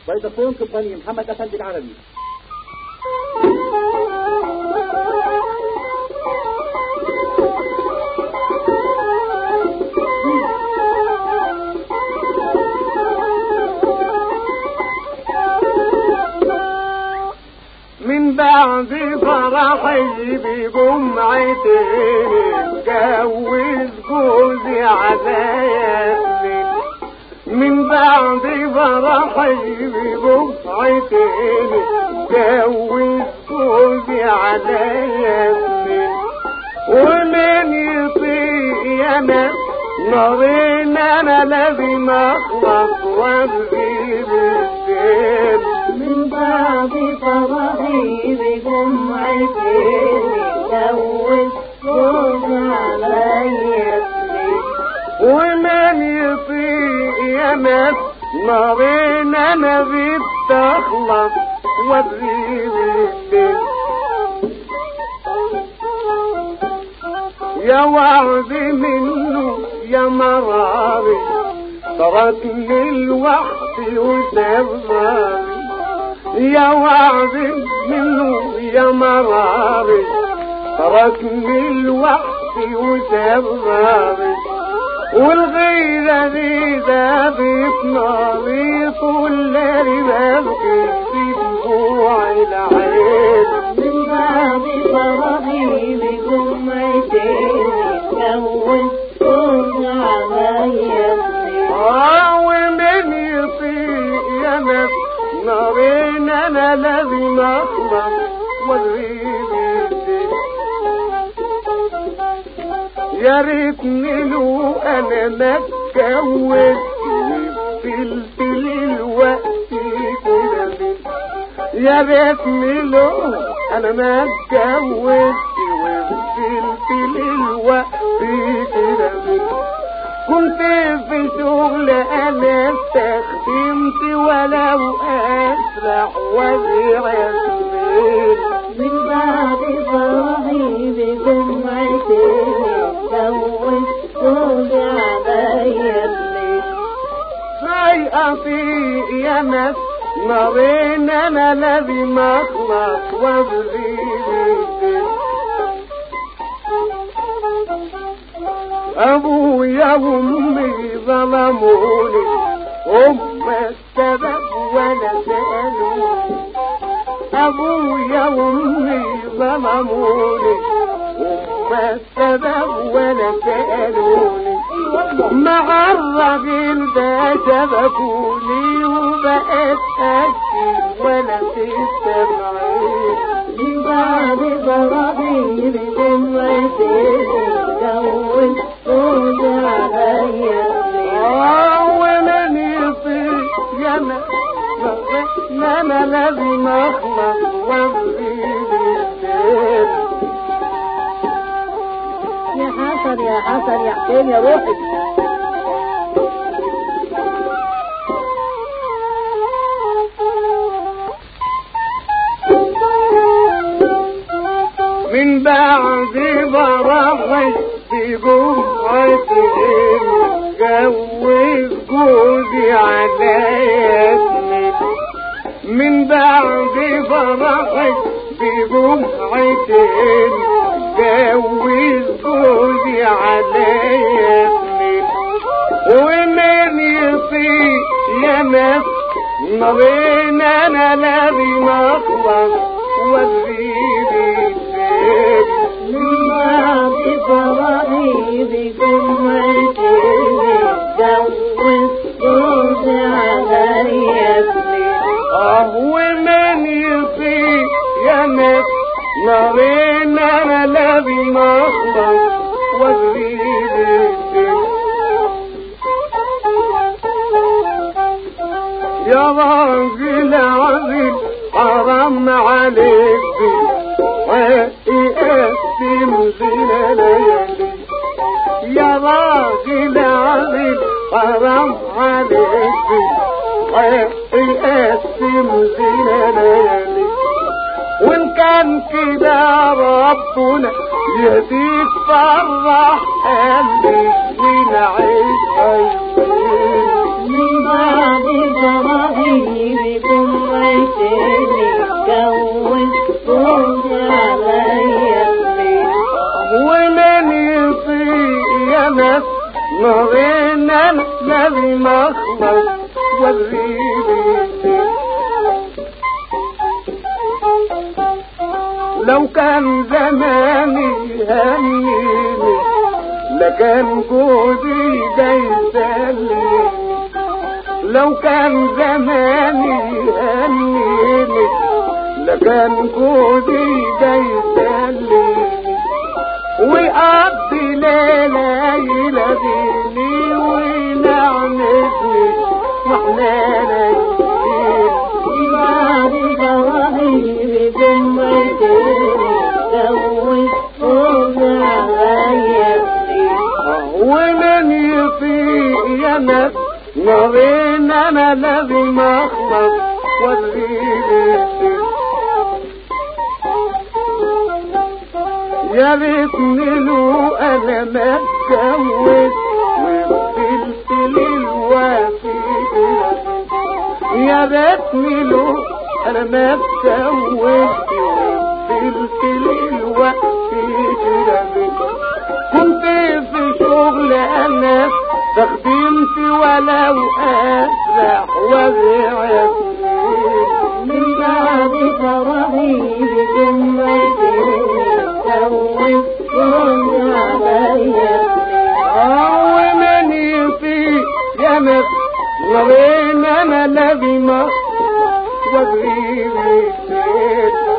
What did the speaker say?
فودافون كومباني محمد أفندي العربي من بعد فرحي بجمعتين اتجوز جوزي عليا من بعد فرحي بجمعتين اتجوز جوزي عليا ومن يطيق يا ناس نارين انا لازم اخلص واغيب الدين من بعد فرحي بجمعتين اتجوز جوز عليا ومن يطيق يا ناس نارين انا بيت اخلص واغيب الدين يا وعد منه يا مراري تركني لوحدي وسبابي يا وعد منه يا مراري تركني لوحدي وسبابي والغيرة دي ذابت ناري طول ليلي ببكي في دموع العين من بعد فرحي بجمعتين اتجوز جوز عليا آه ومن يطيق يا ناس نارين انا لازم اخلص واغيب الدين يا ريتني لو انا ما اتجوزت وفلت الوقت كده من يا ريتني لو انا ما اتجوزت وفلت الوقت كده من كنت في شغل انا استخدمت ولو اسرع وزيع ياسمين من بعد فرحي بجمعتين اتجوز جوز عليا سيئتي يا ناس نارين انا لازم اخلص وابغي ابويا وامي ظلموني هم السبب ولا سالوني ابويا وامي ظلموني هم السبب ولا سالوني مع الراجل ده شبكوني وبقيت اشكي ولا تستمعين من بعد فرحي بجمعتين اتجوز جوز عليا آه ومن يطيق يا ما ما انا لازم اخلص واغيب الدين يا حسن يا حسن يا حسين يا روحي من بعد برحت بجمعتين جوز جوزي على اسمي من بعد فرحت بجمعتين جوز جوزي على اسمي ومن يطيق يا ناس نارين انا لازم اخلص واغيب الدين من بعد فرحي بجمعتين اتجوز جوز عليا اه ومن يطيق يا ناس نارين انا لازم اخلص واغيب الدين يا راجل عظيم حرام عليك ويقسم زنا ليالي يا راجل عظيم حرام عليك ويقسم زنا ليالي وان كان كده ربنا يهديك فرح قلبي ونعيش عايشين من بعد فرحي لازم اخلص والريبي لو كان زماني هنيني لكان جودي جاي يسليني لو كان زماني هنيني لكان جودي جاي يسليني ويقضي ليلة يلاقيني وينعنفني واحنا نايمين بعد جوابي بجمعتين زود صوت عليا ومن يطيق يا ناس نارين انا لازم اخلص والريبي يا ريتني لو انا ما اتجوز وفضلت للوافي يا ريتني لو انا ما اتجوزت وفضلت للوافي كنت في شغل انا فخدمت ولو اسرح وبيع من بعد جوابي بجمعتين زود صوت عليا ومن يطيق يا ناس نارين انا لازم واجري